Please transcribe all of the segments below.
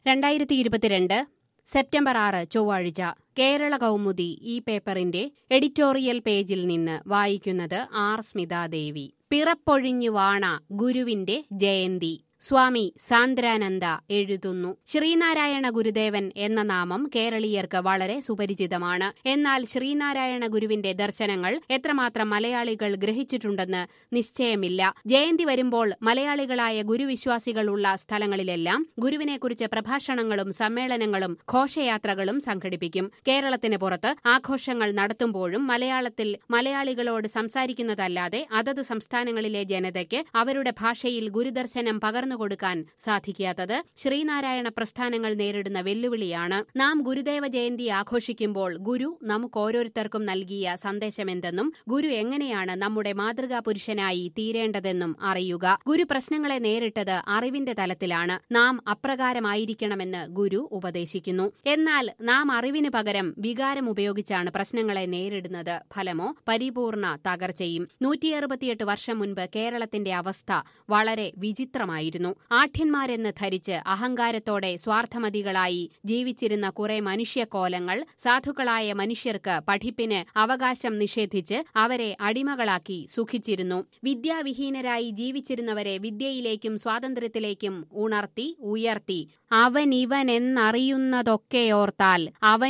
രണ്ടായിരത്തി ഇരുപത്തിരണ്ട് സെപ്റ്റംബർ ആറ് ചൊവ്വാഴ്ച കേരള കൗമുദി ഈ പേപ്പറിന്റെ എഡിറ്റോറിയൽ പേജിൽ നിന്ന് വായിക്കുന്നത് ആർ സ്മിതാദേവി പിറപ്പൊഴിഞ്ഞു വാണ ഗുരുവിന്റെ ജയന്തി സ്വാമി സാന്ദ്രാനന്ദ എഴുതുന്നു ശ്രീനാരായണ ഗുരുദേവൻ എന്ന നാമം കേരളീയർക്ക് വളരെ സുപരിചിതമാണ് എന്നാൽ ശ്രീനാരായണ ഗുരുവിന്റെ ദർശനങ്ങൾ എത്രമാത്രം മലയാളികൾ ഗ്രഹിച്ചിട്ടുണ്ടെന്ന് നിശ്ചയമില്ല ജയന്തി വരുമ്പോൾ മലയാളികളായ ഗുരുവിശ്വാസികളുള്ള സ്ഥലങ്ങളിലെല്ലാം ഗുരുവിനെക്കുറിച്ച് പ്രഭാഷണങ്ങളും സമ്മേളനങ്ങളും ഘോഷയാത്രകളും സംഘടിപ്പിക്കും കേരളത്തിന് പുറത്ത് ആഘോഷങ്ങൾ നടത്തുമ്പോഴും മലയാളത്തിൽ മലയാളികളോട് സംസാരിക്കുന്നതല്ലാതെ അതത് സംസ്ഥാനങ്ങളിലെ ജനതയ്ക്ക് അവരുടെ ഭാഷയിൽ ഗുരുദർശനം പകർന്നു കൊടുക്കാൻ സാധിക്കാത്തത് ശ്രീനാരായണ പ്രസ്ഥാനങ്ങൾ നേരിടുന്ന വെല്ലുവിളിയാണ് നാം ഗുരുദേവ ജയന്തി ആഘോഷിക്കുമ്പോൾ ഗുരു നമുക്ക് ഓരോരുത്തർക്കും നൽകിയ സന്ദേശമെന്തെന്നും ഗുരു എങ്ങനെയാണ് നമ്മുടെ മാതൃകാ പുരുഷനായി തീരേണ്ടതെന്നും അറിയുക ഗുരു പ്രശ്നങ്ങളെ നേരിട്ടത് അറിവിന്റെ തലത്തിലാണ് നാം അപ്രകാരമായിരിക്കണമെന്ന് ഗുരു ഉപദേശിക്കുന്നു എന്നാൽ നാം അറിവിന് പകരം വികാരം ഉപയോഗിച്ചാണ് പ്രശ്നങ്ങളെ നേരിടുന്നത് ഫലമോ പരിപൂർണ തകർച്ചയും നൂറ്റി അറുപത്തിയെട്ട് വർഷം മുൻപ് കേരളത്തിന്റെ അവസ്ഥ വളരെ വിചിത്രമായിരുന്നു ആഠ്യന്മാരെന്ന് ധരിച്ച് അഹങ്കാരത്തോടെ സ്വാർത്ഥമതികളായി ജീവിച്ചിരുന്ന കുറെ മനുഷ്യക്കോലങ്ങൾ സാധുക്കളായ മനുഷ്യർക്ക് പഠിപ്പിന് അവകാശം നിഷേധിച്ച് അവരെ അടിമകളാക്കി സുഖിച്ചിരുന്നു വിദ്യാവിഹീനരായി ജീവിച്ചിരുന്നവരെ വിദ്യയിലേക്കും സ്വാതന്ത്ര്യത്തിലേക്കും ഉണർത്തി ഉയർത്തി അവനിവനെന്നറിയുന്നതൊക്കെയോർത്താൽ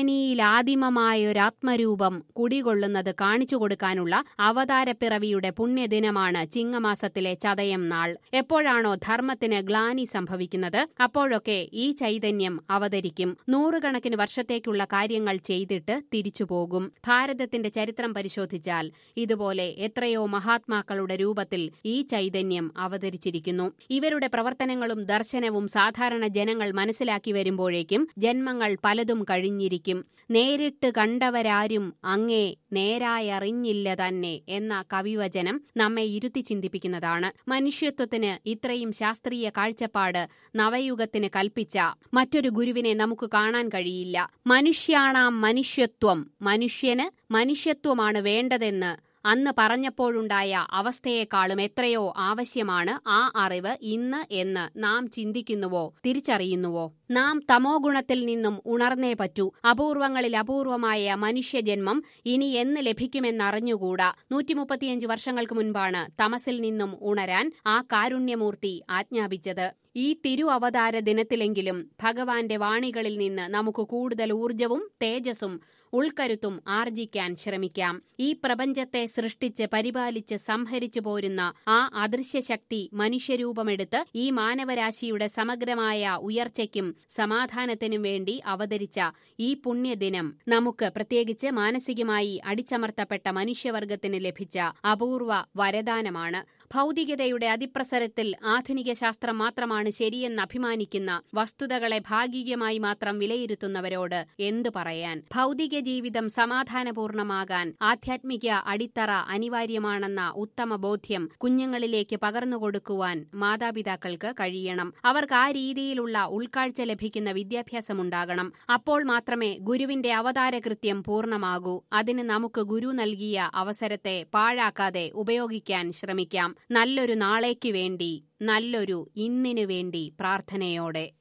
അവനിയിലാദിമമായൊരാത്മരൂപം കുടികൊള്ളുന്നത് കാണിച്ചു കൊടുക്കാനുള്ള അവതാരപ്പിറവിയുടെ പുണ്യദിനമാണ് ചിങ്ങമാസത്തിലെ ചതയം നാൾ എപ്പോഴാണോ ധർമ്മത്തിന് ഗ്ലാനി സംഭവിക്കുന്നത് അപ്പോഴൊക്കെ ഈ ചൈതന്യം അവതരിക്കും നൂറുകണക്കിന് വർഷത്തേക്കുള്ള കാര്യങ്ങൾ ചെയ്തിട്ട് തിരിച്ചുപോകും ഭാരതത്തിന്റെ ചരിത്രം പരിശോധിച്ചാൽ ഇതുപോലെ എത്രയോ മഹാത്മാക്കളുടെ രൂപത്തിൽ ഈ ചൈതന്യം അവതരിച്ചിരിക്കുന്നു ഇവരുടെ പ്രവർത്തനങ്ങളും ദർശനവും സാധാരണ ജനങ്ങൾ മനസ്സിലാക്കി വരുമ്പോഴേക്കും ജന്മങ്ങൾ പലതും കഴിഞ്ഞിരിക്കും നേരിട്ട് കണ്ടവരാരും അങ്ങേ നേരായറിഞ്ഞില്ല തന്നെ എന്ന കവിവചനം നമ്മെ ഇരുത്തി ചിന്തിപ്പിക്കുന്നതാണ് മനുഷ്യത്വത്തിന് ഇത്രയും ശാസ്ത്രീയ കാഴ്ചപ്പാട് നവയുഗത്തിന് കൽപ്പിച്ച മറ്റൊരു ഗുരുവിനെ നമുക്ക് കാണാൻ കഴിയില്ല മനുഷ്യാണാം മനുഷ്യത്വം മനുഷ്യന് മനുഷ്യത്വമാണ് വേണ്ടതെന്ന് അന്ന് പറഞ്ഞപ്പോഴുണ്ടായ അവസ്ഥയെക്കാളും എത്രയോ ആവശ്യമാണ് ആ അറിവ് ഇന്ന് എന്ന് നാം ചിന്തിക്കുന്നുവോ തിരിച്ചറിയുന്നുവോ നാം തമോ ഗുണത്തിൽ നിന്നും ഉണർന്നേ പറ്റൂ അപൂർവങ്ങളിൽ അപൂർവമായ മനുഷ്യജന്മം ഇനി എന്ന് ലഭിക്കുമെന്നറിഞ്ഞുകൂടാ നൂറ്റി മുപ്പത്തിയഞ്ച് വർഷങ്ങൾക്ക് മുൻപാണ് തമസിൽ നിന്നും ഉണരാൻ ആ കാരുണ്യമൂർത്തി ആജ്ഞാപിച്ചത് ഈ തിരു അവതാര ദിനത്തിലെങ്കിലും ഭഗവാന്റെ വാണികളിൽ നിന്ന് നമുക്ക് കൂടുതൽ ഊർജവും തേജസ്സും ഉൾക്കരുത്തും ആർജിക്കാൻ ശ്രമിക്കാം ഈ പ്രപഞ്ചത്തെ സൃഷ്ടിച്ച് പരിപാലിച്ച് സംഹരിച്ചു പോരുന്ന ആ അദൃശ്യശക്തി മനുഷ്യരൂപമെടുത്ത് ഈ മാനവരാശിയുടെ സമഗ്രമായ ഉയർച്ചയ്ക്കും സമാധാനത്തിനും വേണ്ടി അവതരിച്ച ഈ പുണ്യദിനം നമുക്ക് പ്രത്യേകിച്ച് മാനസികമായി അടിച്ചമർത്തപ്പെട്ട മനുഷ്യവർഗത്തിന് ലഭിച്ച അപൂർവ വരദാനമാണ് ഭൗതികതയുടെ അതിപ്രസരത്തിൽ ആധുനിക ശാസ്ത്രം മാത്രമാണ് ശരിയെന്ന് അഭിമാനിക്കുന്ന വസ്തുതകളെ ഭാഗികമായി മാത്രം വിലയിരുത്തുന്നവരോട് എന്തു പറയാൻ ഭൗതിക ജീവിതം സമാധാനപൂർണമാകാൻ ആധ്യാത്മിക അടിത്തറ അനിവാര്യമാണെന്ന ഉത്തമ ബോധ്യം കുഞ്ഞുങ്ങളിലേക്ക് പകർന്നുകൊടുക്കുവാൻ മാതാപിതാക്കൾക്ക് കഴിയണം അവർക്ക് ആ രീതിയിലുള്ള ഉൾക്കാഴ്ച ലഭിക്കുന്ന വിദ്യാഭ്യാസമുണ്ടാകണം അപ്പോൾ മാത്രമേ ഗുരുവിന്റെ അവതാരകൃത്യം പൂർണ്ണമാകൂ അതിന് നമുക്ക് ഗുരു നൽകിയ അവസരത്തെ പാഴാക്കാതെ ഉപയോഗിക്കാൻ ശ്രമിക്കാം നല്ലൊരു നാളേക്ക് വേണ്ടി നല്ലൊരു ഇന്നിനു വേണ്ടി പ്രാർത്ഥനയോടെ